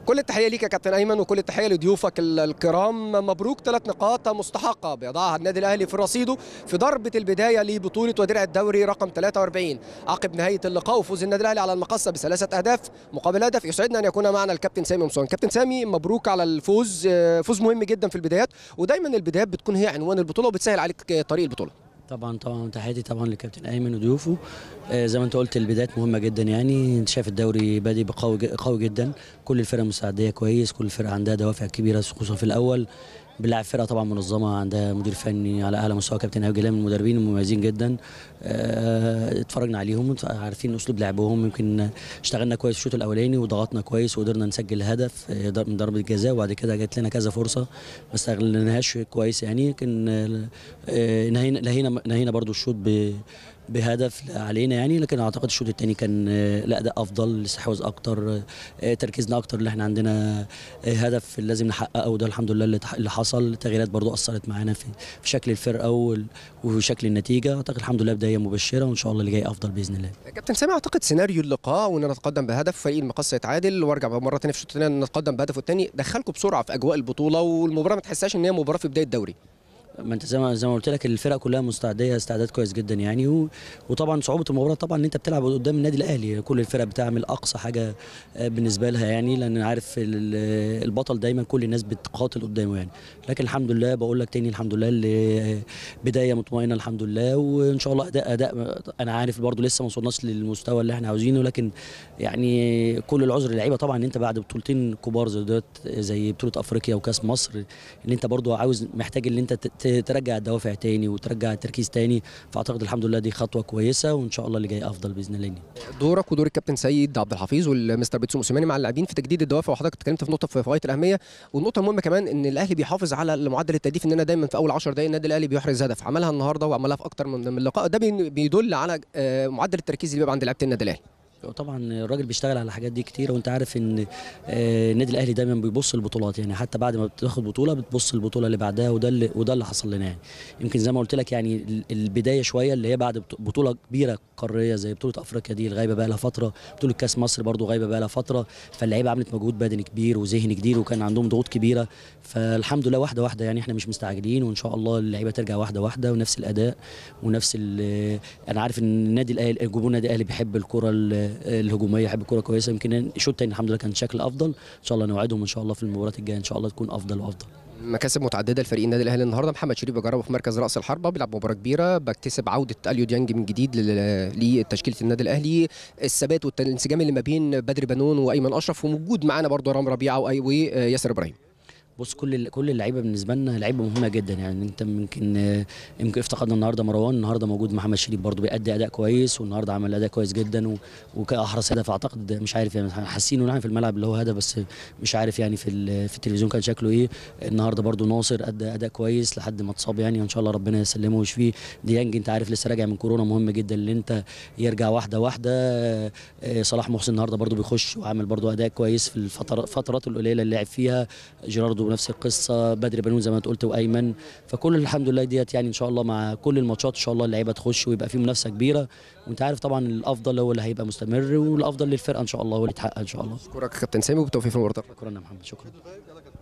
كل التحيه ليك يا كابتن ايمن وكل التحيه لضيوفك ال- الكرام مبروك ثلاث نقاط مستحقه بيضعها النادي الاهلي في رصيده في ضربه البدايه لبطوله ودرع الدوري رقم 43 عقب نهايه اللقاء وفوز النادي الاهلي على المقصه بثلاثه اهداف مقابل هدف يسعدنا ان يكون معنا الكابتن سامي مصون كابتن سامي مبروك على الفوز آه، فوز مهم جدا في البدايات ودايما البدايات بتكون هي عنوان البطوله وبتسهل عليك آه، طريق البطوله طبعا طبعا تحياتي طبعا للكابتن ايمن وضيوفه آه، زي ما انت قلت البدايات مهمه جدا يعني انت شايف الدوري بادئ بقوي ج- قوي جدا كل الفرق مستعديه كويس كل الفرق عندها دوافع كبيره خصوصا في الاول بنلعب فرقه طبعا منظمه عندها مدير فني على اعلى مستوى كابتن ايهاب جلال من المدربين المميزين جدا آه، اتفرجنا عليهم عارفين اسلوب لعبهم يمكن اشتغلنا كويس في الشوط الاولاني وضغطنا كويس وقدرنا نسجل هدف آه، ضرب- من ضربه جزاء وبعد كده جات لنا كذا فرصه ما استغلناهاش كويس يعني يمكن آه، آه، نهينا نهينا نهينا برضو الشوط ب بهدف علينا يعني لكن اعتقد الشوط الثاني كان آه، لا ده افضل الاستحواذ اكتر آه، تركيزنا اكتر اللي احنا عندنا آه، هدف لازم نحققه وده الحمد لله اللي تح- اللي حصل التغييرات برضو اثرت معانا في في شكل الفرقه وال- وشكل النتيجه اعتقد الحمد لله بدايه مبشره وان شاء الله اللي جاي افضل باذن الله كابتن سامي اعتقد سيناريو اللقاء وان نتقدم بهدف فريق المقصه يتعادل وارجع مره ثانيه في الشوط الثاني نتقدم بهدف الثاني دخلكم بسرعه في اجواء البطوله والمباراه ما تحسهاش ان هي مباراه في بدايه الدوري ما انت زي ما زي ما قلت لك الفرق كلها مستعديه استعداد كويس جدا يعني و... وطبعا صعوبه المباراه طبعا ان انت بتلعب قدام النادي الاهلي كل الفرق بتعمل اقصى حاجه آه، بالنسبه لها يعني لان عارف ال- البطل دايما كل الناس بتقاتل قدامه يعني لكن الحمد لله بقول لك تاني الحمد لله اللي بدايه مطمئنه الحمد لله وان شاء الله اداء اداء انا عارف برضو لسه ما وصلناش للمستوى اللي احنا عاوزينه لكن يعني كل العذر للعيبه طبعا ان انت بعد بطولتين كبار زي دوت زي بطوله افريقيا وكاس مصر ان انت برضو عاوز محتاج ان انت ت- ت- ترجع الدوافع تاني وترجع التركيز تاني فاعتقد الحمد لله دي خطوه كويسه وان شاء الله اللي جاي افضل باذن الله لينا. دورك ودور الكابتن سيد عبد الحفيظ والمستر بيتسو موسيماني مع اللاعبين في تجديد الدوافع وحضرتك اتكلمت في نقطه في غايه الاهميه والنقطه المهمه كمان ان الاهلي بيحافظ على معدل التهديف اننا دايما في اول 10 دقائق النادي الاهلي بيحرز هدف عملها النهارده وعملها في اكتر من من لقاء ده بي- بيدل على آه، معدل التركيز اللي بيبقى عند لعيبه النادي الاهلي طبعا الراجل بيشتغل على الحاجات دي كتير وانت عارف ان آه، النادي الاهلي دايما بيبص البطولات يعني حتى بعد ما بتاخد بطوله بتبص البطوله اللي بعدها وده اللي وده اللي حصل لنا يعني يمكن زي ما قلت لك يعني ال- البدايه شويه اللي هي بعد بط- بطوله كبيره قاريه زي بطوله افريقيا دي الغايبه بقى لها فتره بطوله كاس مصر برضو غايبه بقى لها فتره فاللعيبه عملت مجهود بدني كبير وذهني كبير وكان عندهم ضغوط كبيره فالحمد لله واحده واحده يعني احنا مش مستعجلين وان شاء الله اللعيبه ترجع واحده واحده ونفس الاداء ونفس ال- انا عارف ان النادي الاهلي جمهور النادي الاهلي بيحب الكره ال- الهجوميه يحب الكره كويسه يمكن الشوط الثاني الحمد لله كان شكل افضل ان شاء الله نوعدهم ان شاء الله في المباراه الجايه ان شاء الله تكون افضل وافضل مكاسب متعدده لفريق النادي الاهلي النهارده محمد شريف بجربه في مركز راس الحربه بيلعب مباراه كبيره بكتسب عوده اليو ديانج من جديد لل- لتشكيله النادي الاهلي الثبات والانسجام اللي ما بين بدر بنون وايمن اشرف وموجود معانا برضه رام ربيعه وأي- وياسر ابراهيم بص كل كل اللعيبه بالنسبه لنا لعيبه مهمه جدا يعني انت يمكن آه، يمكن افتقدنا النهارده مروان النهارده موجود محمد شريف برضه بيأدي اداء كويس والنهارده عمل اداء كويس جدا و- وكاحرز هدف اعتقد مش عارف يعني حاسينه يعني في الملعب اللي هو هدف بس مش عارف يعني في ال- في التلفزيون كان شكله ايه النهارده برضه ناصر ادى اداء كويس لحد ما اتصاب يعني وان شاء الله ربنا يسلمه ويشفيه ديانج انت عارف لسه راجع من كورونا مهم جدا ان انت يرجع واحده واحده آه، آه، صلاح محسن النهارده برضه بيخش وعامل برضه اداء كويس في الفترات الفترات القليله اللي لعب فيها جيراردو بنفس القصه بدري بنون زي ما انت قلت وايمن فكل الحمد لله ديت يعني ان شاء الله مع كل الماتشات ان شاء الله اللعيبه تخش ويبقى في منافسه كبيره وانت عارف طبعا الافضل هو اللي هيبقى مستمر والافضل للفرقه ان شاء الله هو اللي يتحقق ان شاء الله اشكرك كابتن سامي وبالتوفيق في المباراه شكرا يا محمد شكرا